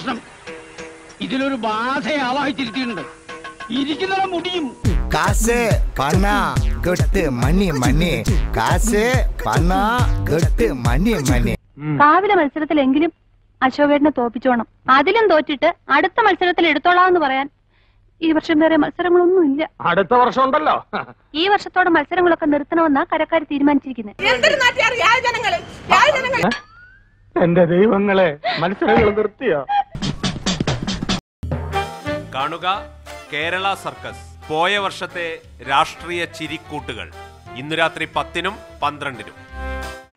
പ്രശ്നം ഇതിലൊരു ബാധയെ ആവാഹിച്ചിരിക്കുന്നുണ്ട് ഇരിക്കുന്നവ മുടിയും காசு பணம் கொட்டு மணி மணி காசு பணம் கொட்டு மணி மணி കാവിലെ മത്സരത്തിലെങ്കിലും അശോകേട്ടനെ തോപ്പിച്ചോണം അതിലും തോറ്റിട്ട് അടുത്ത മത്സരത്തിൽ എടുത്തോളാന്ന് പറയാൻ ഈ വർഷം വേറെ മത്സരങ്ങളൊന്നും ഇല്ല അടുത്ത വർഷം ഉണ്ടല്ലോ ഈ വർഷത്തോടെ മത്സരങ്ങളൊക്കെ നിർത്തണമെന്നാ കരക്കാർ തീരുമാനിച്ചിരിക്കുന്നത് എന്റെ ദൈവങ്ങളെ മത്സരങ്ങൾ നിർത്തിയോ കാണുക കേരള സർക്കസ് പോയ വർഷത്തെ രാഷ്ട്രീയ ചിരിക്കൂട്ടുകൾ ഇന്നു രാത്രി പത്തിനും പന്ത്രണ്ടിനും